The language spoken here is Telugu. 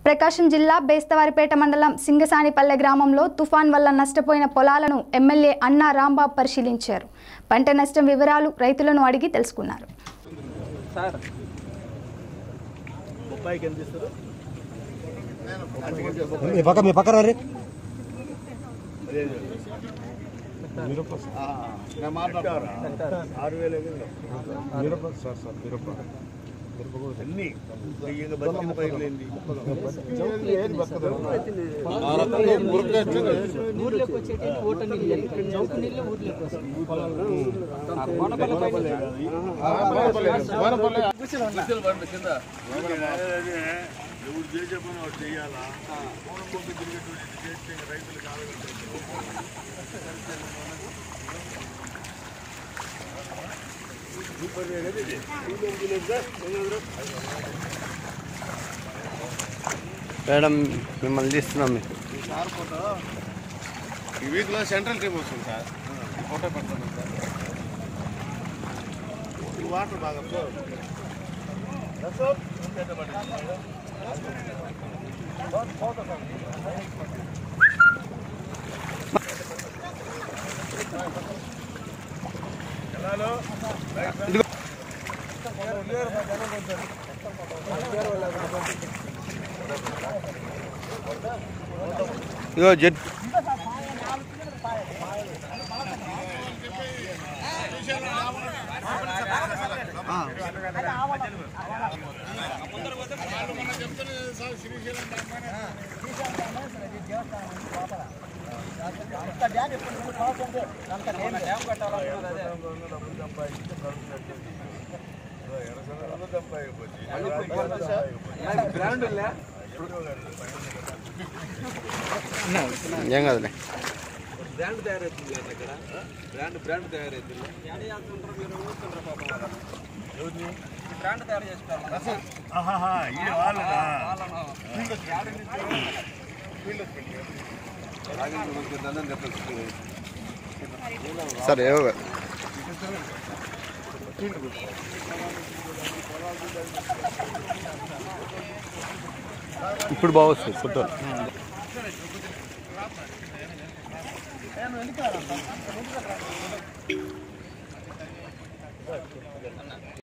ప్రకాశం జిల్లా బేస్తవారిపేట మండలం సింగసానిపల్లె గ్రామంలో తుఫాన్ వల్ల నష్టపోయిన పొలాలను ఎమ్మెల్యే అన్నా రాంబాబు పరిశీలించారు పంట నష్టం వివరాలు రైతులను అడిగి తెలుసుకున్నారు బొప్పాయికి ఎంత ఇస్తారు మీ పక్క మీ పక్క రండి నేను మాట్లాడతాను ఆరు వేలు అన్ని వెయ్యి బతికిన పైర్లేంది ఊర్లోకి వచ్చేటి ఓట నీళ్ళు ఇక్కడ చౌక నీళ్ళు ఊర్లోకి వస్తాయి ఆ కోనపల్లి పైన ఎవరు చేసే పని వాడు చేయాలా పూర్వం పొద్దు తిరిగేటువంటి చేస్తే రైతులకు ఆలోచించారు మేడం మిమ్మల్ని తీస్తున్నాం మీకు సార్ ఫోటో ఈ వీక్లో సెంట్రల్ టీమ్ వస్తుంది సార్ ఈ ఫోటో పెడతాను సార్ ఈ వాటర్ బాగా ఫ్లో ఇగో జెట్ ఏం కాదులే బ్రాండ్ తయారవుతుంది కదా అక్కడ బ్రాండ్ బ్రాండ్ తయారవుతుంది బ్రాండ్ తయారు చేసుకోవాలి ఆహాహా ఈ వాళ్ళనా సరే ఏవో కాదు. ఇప్పుడు బాగా వస్తుంది ఫోటో